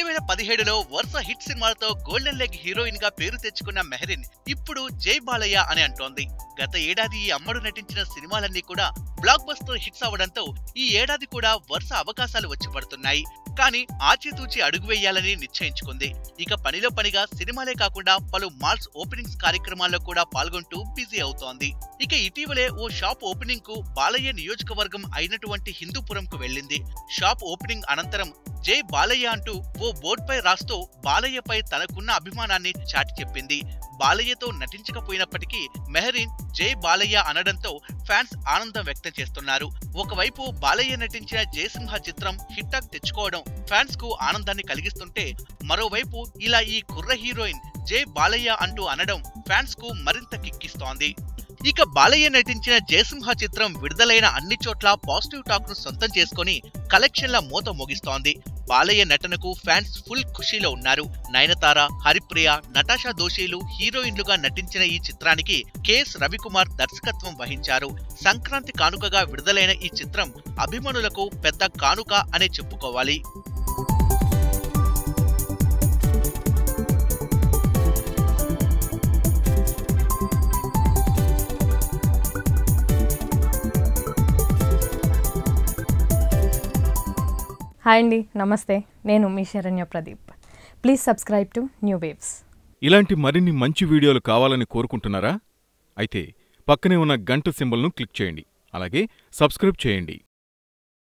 రెండు వేల పదిహేడులో వరుస హిట్ సినిమాలతో గోల్డెన్ లెగ్ హీరోయిన్ గా పేరు తెచ్చుకున్న మెహరిన్ ఇప్పుడు జై బాలయ్య అని అంటోంది గత ఏడాది ఈ అమ్మడు నటించిన సినిమాలన్నీ కూడా బ్లాక్ బస్టర్ హిట్స్ అవడంతో ఈ ఏడాది కూడా వరుస అవకాశాలు వచ్చి పడుతున్నాయి కానీ ఆచితూచి అడుగు వేయాలని నిశ్చయించుకుంది ఇక పనిలో పనిగా సినిమాలే కాకుండా పలు మాల్స్ ఓపెనింగ్స్ కార్యక్రమాల్లో కూడా పాల్గొంటూ బిజీ అవుతోంది ఇక ఇటీవలే ఓ షాప్ ఓపెనింగ్ కు బాలయ్య నియోజకవర్గం అయినటువంటి హిందూపురంకు వెళ్ళింది షాప్ ఓపెనింగ్ అనంతరం జై బాలయ్య అంటూ ఓ బోర్డుపై రాస్తూ బాలయ్యపై తనకున్న అభిమానాన్ని చాటి చెప్పింది బాలయ్యతో నటించకపోయినప్పటికీ మెహరీన్ జై బాలయ్య అనడంతో ఫ్యాన్స్ ఆనందం వ్యక్తం చేస్తున్నారు ఒకవైపు బాలయ్య నటించిన జయసింహ చిత్రం హిట్ టాక్ తెచ్చుకోవడం ఫ్యాన్స్ కు ఆనందాన్ని కలిగిస్తుంటే మరోవైపు ఇలా ఈ కుర్ర హీరోయిన్ జై బాలయ్య అంటూ అనడం ఫ్యాన్స్ కు మరింత కిక్కిస్తోంది ఇక బాలయ్య నటించిన జయసింహ చిత్రం విడుదలైన అన్ని చోట్ల పాజిటివ్ టాక్ ను సొంతం చేసుకుని కలెక్షన్ల మూత మోగిస్తోంది బాలయ్య నటనకు ఫ్యాన్స్ ఫుల్ ఖుషీలో ఉన్నారు నయనతార హరిప్రియ నటాషా దోషీలు హీరోయిన్లుగా నటించిన ఈ చిత్రానికి కెఎస్ రవికుమార్ దర్శకత్వం వహించారు సంక్రాంతి కానుకగా విడుదలైన ఈ చిత్రం అభిమానులకు పెద్ద కానుక అనే చెప్పుకోవాలి హాయ్ అండి నమస్తే నేను మీ Saranya Pradeep please subscribe to New Waves ఇలాంటి మరిన్ని మంచి వీడియోలు కావాలని కోరుకుంటున్నారా అయితే పక్కనే ఉన్న గంట సింబల్ను క్లిక్ చేయండి అలాగే సబ్స్క్రైబ్ చేయండి